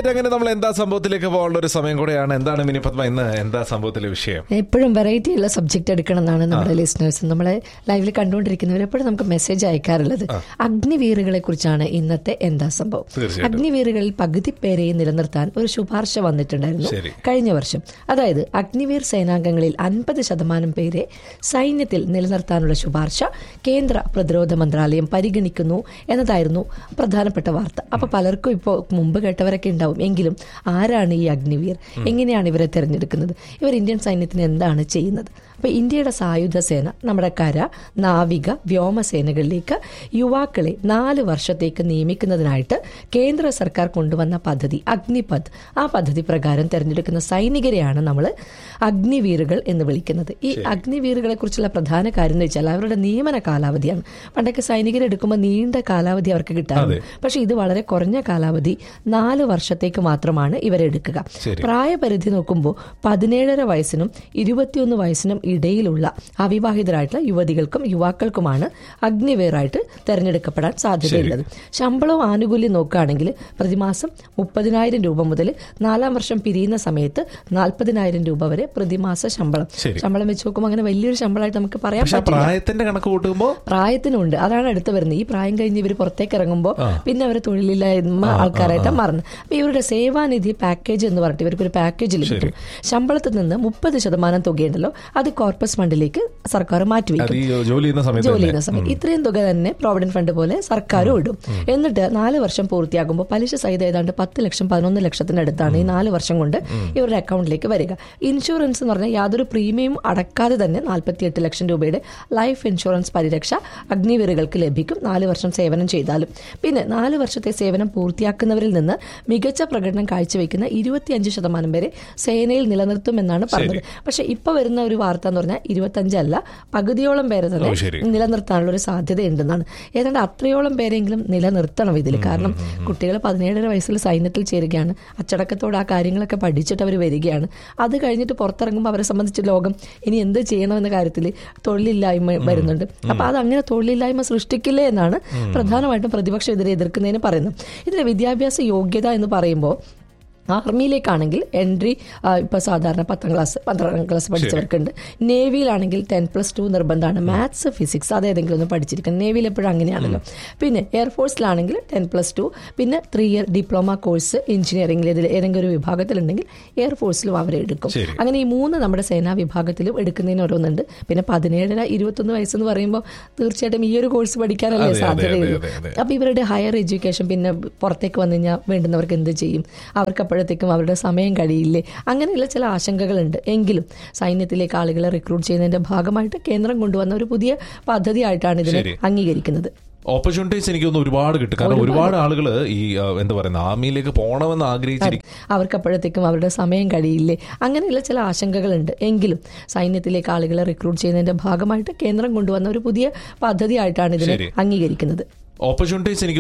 Right അങ്ങനെ നമ്മൾ എന്താ സംഭവത്തിലേക്ക് പോകാനുള്ള ഒരു സമയം കൂടെയാണ് എന്താണ് മിനിപത്മ ഇന്ന് എന്താ സംഭവത്തിലെ വിഷയം എപ്പോഴും വെറൈറ്റി ഉള്ള സബ്ജക്ട് എടുക്കണം എന്നാണ് നമ്മുടെ ലിസണേഴ്സ് നമ്മളെ ലൈവിൽ കണ്ടുകൊണ്ടിരിക്കുന്നവർ എപ്പോഴും നമുക്ക് മെസ്സേജ് അയക്കാറുള്ളത് അഗ്നിവീറുകളെ കുറിച്ചാണ് ഇന്നത്തെ എന്താ സംഭവം തീർച്ചയായിട്ടും. അഗ്നിവീറുകളിൽ പകുതി പേരെയും നിലനിർത്താൻ ഒരു ശുപാർശ വന്നിട്ടുണ്ടായിരുന്നു ശരി. കഴിഞ്ഞ വർഷം അതായത് അഗ്നിവീർ സേനാംഗങ്ങളിൽ അൻപത് ശതമാനം പേരെ സൈന്യത്തിൽ നിലനിർത്താനുള്ള ശുപാർശ കേന്ദ്ര പ്രതിരോധ മന്ത്രാലയം പരിഗണിക്കുന്നു എന്നതായിരുന്നു പ്രധാനപ്പെട്ട വാർത്ത അപ്പൊ പലർക്കും ഇപ്പോൾ മുമ്പ് കേട്ടവരൊക്കെ ഉണ്ടാവും എങ്കിലും ആരാണ് ഈ അഗ്നിവീർ എങ്ങനെയാണ് ഇവരെ തിരഞ്ഞെടുക്കുന്നത് ഇവർ ഇന്ത്യൻ സൈന്യത്തിന് എന്താണ് ചെയ്യുന്നത് അപ്പൊ ഇന്ത്യയുടെ സായുധ സേന നമ്മുടെ കര നാവിക വ്യോമസേനകളിലേക്ക് യുവാക്കളെ നാല് വർഷത്തേക്ക് നിയമിക്കുന്നതിനായിട്ട് കേന്ദ്ര സർക്കാർ കൊണ്ടുവന്ന പദ്ധതി അഗ്നിപഥ് ആ പദ്ധതി പ്രകാരം തിരഞ്ഞെടുക്കുന്ന സൈനികരെയാണ് നമ്മൾ അഗ്നിവീറുകൾ എന്ന് വിളിക്കുന്നത് ഈ അഗ്നിവീറുകളെ കുറിച്ചുള്ള പ്രധാന കാര്യം എന്ന് വെച്ചാൽ അവരുടെ നിയമന കാലാവധിയാണ് പണ്ടൊക്കെ സൈനികരെ എടുക്കുമ്പോൾ നീണ്ട കാലാവധി അവർക്ക് കിട്ടാറുണ്ട് പക്ഷെ ഇത് വളരെ കുറഞ്ഞ കാലാവധി നാല് വർഷത്തേക്ക് മാത്രമാണ് ഇവരെടുക്കുക ശരി. പ്രായപരിധി നോക്കുമ്പോൾ പതിനേഴര വയസ്സിനും ഇരുപത്തിയൊന്ന് വയസ്സിനും ഇടയിലുള്ള അവിവാഹിതരായിട്ടുള്ള യുവതികൾക്കും യുവാക്കൾക്കുമാണ് അഗ്നിവേറായിട്ട് തെരഞ്ഞെടുക്കപ്പെടാൻ സാധ്യതയുള്ളത് ശമ്പളവും ആനുകൂല്യം നോക്കുകയാണെങ്കിൽ പ്രതിമാസം മുപ്പതിനായിരം രൂപ മുതൽ നാലാം വർഷം പിരിയുന്ന സമയത്ത് നാൽപ്പതിനായിരം രൂപ വരെ പ്രതിമാസ ശമ്പളം ശരി. ശമ്പളം വെച്ച് നോക്കുമ്പോൾ അങ്ങനെ വലിയൊരു ശമ്പളമായിട്ട് നമുക്ക് പറയാൻ പക്ഷെ ആ പറ്റില്ല പ്രായത്തിന്റെ കണക്ക് കൂട്ടുമ്പോ പ്രായത്തിനുണ്ട് അതാണ് അടുത്ത് വരുന്നത് ഈ പ്രായം കഴിഞ്ഞ് ഇവർ പുറത്തേക്ക് ഇറങ്ങുമ്പോൾ പിന്നെ അവർ തൊഴിലില്ലായ്മ ആൾക്കാരായിട്ട് മാറുന്നത് അപ്പൊ ഇവരുടെ സേവാനിധി പാക്കേജ് എന്ന് പറഞ്ഞിട്ട് ഇവർക്ക് ഒരു പാക്കേജ് ലഭിക്കും ശമ്പളത്തിൽ നിന്ന് മുപ്പത് ശതമാനം തുകയുണ്ടല്ലോ അത് കോർപ്പസ് ഫണ്ടിലേക്ക് സർക്കാർ അത് മാറ്റിവെക്കും ഈ ജോലി ചെയ്യുന്ന സമയത്ത് ജോലി തന്നെ. ചെയ്യുന്ന സമയം ഇത്രയും തുക തന്നെ പ്രോവിഡന്റ് ഫണ്ട് പോലെ സർക്കാരും ഇടും എന്നിട്ട് നാല് വർഷം പൂർത്തിയാകുമ്പോൾ പലിശ സഹിതം ഏതാണ്ട് പത്ത് ലക്ഷം പതിനൊന്ന് ലക്ഷത്തിനടുത്താണ് ഈ നാല് വർഷം കൊണ്ട് ഇവരുടെ അക്കൗണ്ടിലേക്ക് വരിക ഇൻഷുറൻസ് എന്ന് പറഞ്ഞാൽ യാതൊരു പ്രീമിയം അടക്കാതെ തന്നെ നാൽപ്പത്തിയെട്ട് ലക്ഷം രൂപയുടെ ലൈഫ് ഇൻഷുറൻസ് പരിരക്ഷ അഗ്നിവീറുകൾക്ക് ലഭിക്കും നാല് വർഷം സേവനം ചെയ്താലും പിന്നെ നാല് വർഷത്തെ സേവനം പൂർത്തിയാക്കുന്നവരിൽ നിന്ന് മികച്ച പ്രകടനം കാഴ്ചവെക്കുന്ന ഇരുപത്തിയഞ്ച് ശതമാനം പേരെ സേനയിൽ നിലനിർത്തുമെന്നാണ് പറഞ്ഞത് പക്ഷെ ഇപ്പൊ വരുന്ന ഒരു വാർത്ത എന്ന് പറഞ്ഞാൽ ഇരുപത്തഞ്ചല്ല പകുതിയോളം പേരെ തന്നെ ഓ, ശരി. നിലനിർത്താനുള്ള ഒരു സാധ്യതയുണ്ടെന്നാണ് ഏതാണ്ട് അത്രയോളം പേരെങ്കിലും നിലനിർത്തണം ഇതിൽ കാരണം കുട്ടികൾ പതിനേഴര വയസ്സിൽ സൈന്യത്തിൽ ചേരുകയാണ് അച്ചടക്കത്തോടെ ആ കാര്യങ്ങളൊക്കെ പഠിച്ചിട്ട് അവർ വരികയാണ് അത് കഴിഞ്ഞിട്ട് പുറത്തിറങ്ങുമ്പോൾ അവരെ സംബന്ധിച്ച് ലോകം ഇനി എന്ത് ചെയ്യണമെന്ന കാര്യത്തിൽ തൊഴിലില്ലായ്മ വരുന്നുണ്ട് അപ്പൊ അത് അങ്ങനെ തൊഴിലില്ലായ്മ സൃഷ്ടിക്കില്ലേ എന്നാണ് പ്രധാനമായിട്ടും പ്രതിപക്ഷം ഇതിനെ എതിർക്കുന്നതിന് പറയുന്നത് ഇതിലെ വിദ്യാഭ്യാസ യോഗ്യത എന്ന് പറയുമ്പോൾ ആർമിയിലേക്കാണെങ്കിൽ എൻട്രി ഇപ്പൊ സാധാരണ പത്താം ക്ലാസ് പന്ത്രണ്ടാം ക്ലാസ് പഠിച്ചവർക്കുണ്ട് നേവിയിലാണെങ്കിൽ ടെൻ പ്ലസ് ടു നിർബന്ധമാണ് മാത്സ് ഫിസിക്സ് അത് ഏതെങ്കിലും ഒന്ന് പഠിച്ചിരിക്കണം നേവിയിൽ എപ്പോഴും അങ്ങനെയാണല്ലോ പിന്നെ എയർഫോഴ്സിലാണെങ്കിൽ ടെൻ പ്ലസ് ടു പിന്നെ ത്രീ ഇയർ ഡിപ്ലോമ കോഴ്സ് എഞ്ചിനീയറിംഗിൽ ഇതിൽ ഏതെങ്കിലും ഒരു വിഭാഗത്തിലുണ്ടെങ്കിൽ എയർഫോഴ്സിലും അവരെ എടുക്കും ശരി. അങ്ങനെ ഈ മൂന്ന് നമ്മുടെ സേനാ വിഭാഗത്തിലും എടുക്കുന്നതിന് ഓരോന്നുണ്ട് പിന്നെ പതിനേഴര ഇരുപത്തൊന്ന് വയസ്സെന്ന് പറയുമ്പോൾ തീർച്ചയായിട്ടും ഈ ഒരു കോഴ്സ് പഠിക്കാനല്ലേ അതെ, അതെ, സാധ്യതയുള്ളൂ അതെ, അതെ. അപ്പൊ ഇവരുടെ ഹയർ എഡ്യൂക്കേഷൻ പിന്നെ പുറത്തേക്ക് വന്നു കഴിഞ്ഞാൽ വേണ്ടുന്നവർക്ക് എന്ത് ചെയ്യും അവർക്ക് അപ്പോഴത്തേക്കും അവരുടെ സമയം കഴിയില്ലേ അങ്ങനെയുള്ള ചില ആശങ്കകളുണ്ട് എങ്കിലും സൈന്യത്തിലേക്ക് ആളുകളെ റിക്രൂട്ട് ചെയ്യുന്നതിന്റെ ഭാഗമായിട്ട് കേന്ദ്രം കൊണ്ടുവന്ന ഒരു പുതിയ പദ്ധതിയായിട്ടാണ് ഇതിനെ ശരി. അംഗീകരിക്കുന്നത് ഓപ്പർച്യൂണിറ്റീസ് എനിക്ക് തോന്നുന്നു ഒരുപാട് കിട്ടും കാരണം ഒരുപാട് ആളുകൾ ഈ ആ, എന്താ പറയുന്ന ആർമിയിലേക്ക് പോകണമെന്ന് ആഗ്രഹിച്ചിരിക്കും അവർക്ക് അപ്പോഴത്തേക്കും അവരുടെ സമയം കഴിയില്ലേ അങ്ങനെയുള്ള ചില ആശങ്കകളുണ്ട് എങ്കിലും സൈന്യത്തിലേക്ക് ആളുകളെ റിക്രൂട്ട് ചെയ്യുന്നതിന്റെ ഭാഗമായിട്ട് കേന്ദ്രം കൊണ്ടുവന്ന ഒരു പുതിയ പദ്ധതിയായിട്ടാണ് ഇതിനെ ശരി. അംഗീകരിക്കുന്നത് ഓപ്പർച്യൂണിറ്റീസ് എനിക്ക്